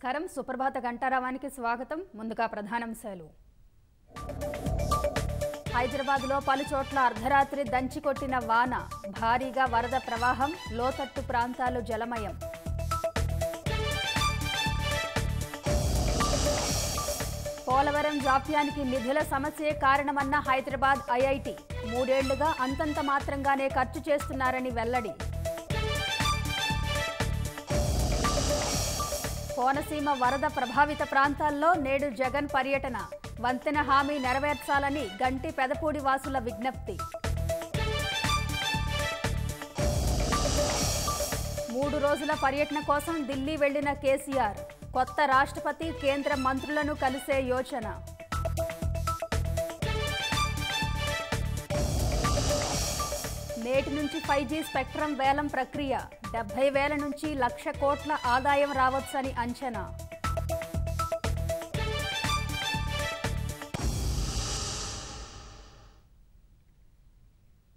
నమస్కారం సుప్రభాత గంటారావానికి స్వాగతం ముందుగా ప్రధానాంశాలు హైదరాబాద్లో పలు చోట్ల అర్ధరాత్రి దంచి కొట్టిన వాన భారీగా వరద ప్రవాహం లోతట్టు ప్రాంతాలు జలమయం పోలవరం జాప్యానికి నిధుల సమస్యే కారణమన్న హైదరాబాద్ ఐఐటి మూడేళ్లుగా అంతంత మాత్రంగానే ఖర్చు చేస్తున్నారని వెల్లడి కోనసీమ వరద ప్రభావిత ప్రాంతాల్లో నేడు జగన్ పర్యటన వంతెన హామీ నెరవేర్చాలని గంటి పెదపూడి వాసుల విజ్ఞప్తి మూడు రోజుల పర్యటన కోసం ఢిల్లీ వెళ్లిన కేసీఆర్ కొత్త రాష్ట్రపతి కేంద్ర మంత్రులను కలిసే యోచన నేటి నుంచి ఫైవ్ జీ స్పెక్ట్రమ్ వేలం ప్రక్రియ డెబ్బై వేల నుంచి లక్ష కోట్ల ఆదాయం రావచ్చని అంచనా